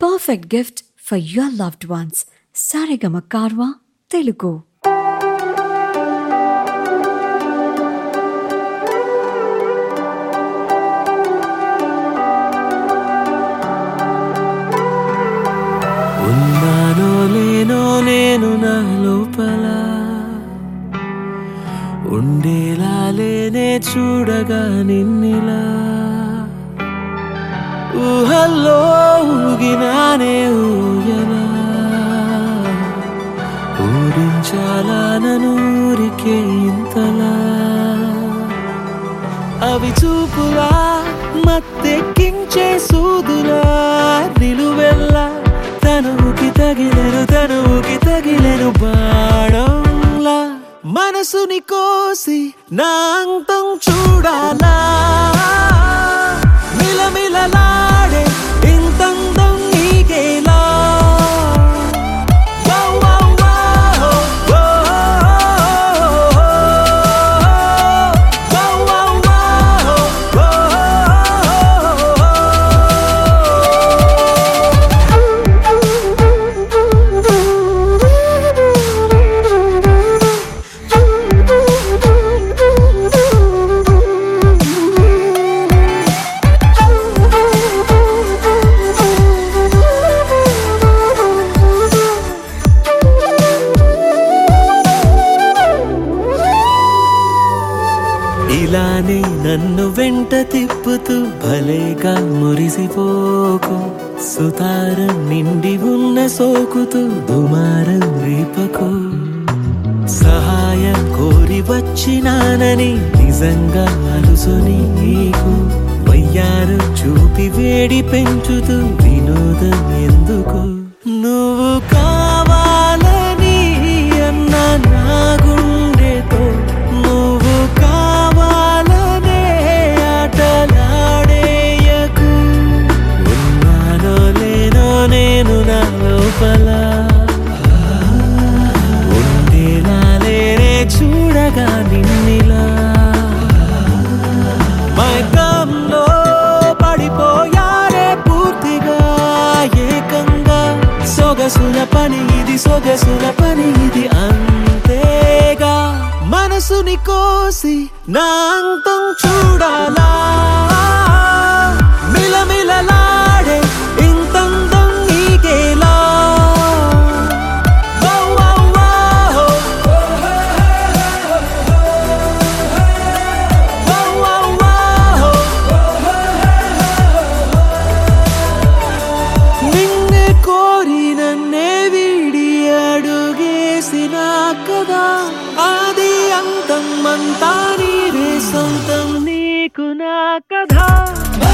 perfect gift for your loved ones. Sarigama Karwa Telugu. ఉన్నానో లేనో నేను నా లోపల ఉండేలా లేనే చూడగా నిన్నిలా ఊహల్లో ఊగినానే ఊయలా ఊరించాలా ననూరికే ఇంతలా అవి చూపులా మత్తెక్కించే సూదులా నిలువెల్లా తనువుకి తగిలెను తనువుకి తగిలెను బాణంలా మనసుని కోసి నా అంతం చూడాలా మిలమిలలాడే ఇంతందం నీకేలా Wow, wow, wow, wow. Wow, wow, wow, ఇలానే నన్ను వెంట తిప్పుతూ భలేగా మురిసిపోకు సుతారం నిండి ఉన్న సోకుతూ దుమారం రేపకు సహాయం కోరి వచ్చినానని నిజంగా అలుసు నీకు వయ్యారం చూపి వేడి పెంచుతూ వినోదం ఎందుకు నువ్వు కావాలని అన్న నా గుండెతో నువ్వు కావాలనే ఆటలాడేయకు ఉన్నానో లేనో నేను నా లోపల ఉండేలా లేనే చూడగా నిన్నిలా మైకంలో పడిపోయారే పూర్తిగా ఏకంగా సొగసుల పని ఇది సొగసుల పని ఇది అంతేగా మనసుని కోసి నా అంతం చూడాలా మిలమిలలాడే ఇంతందం నీకేలా Wow, wow, wow. Wow, wow, wow. నిన్నే కోరి నన్నే వీడి అడుగేసిన కదా ఆది అంతం అంతా నీవే సొంతం నీకు నా కథ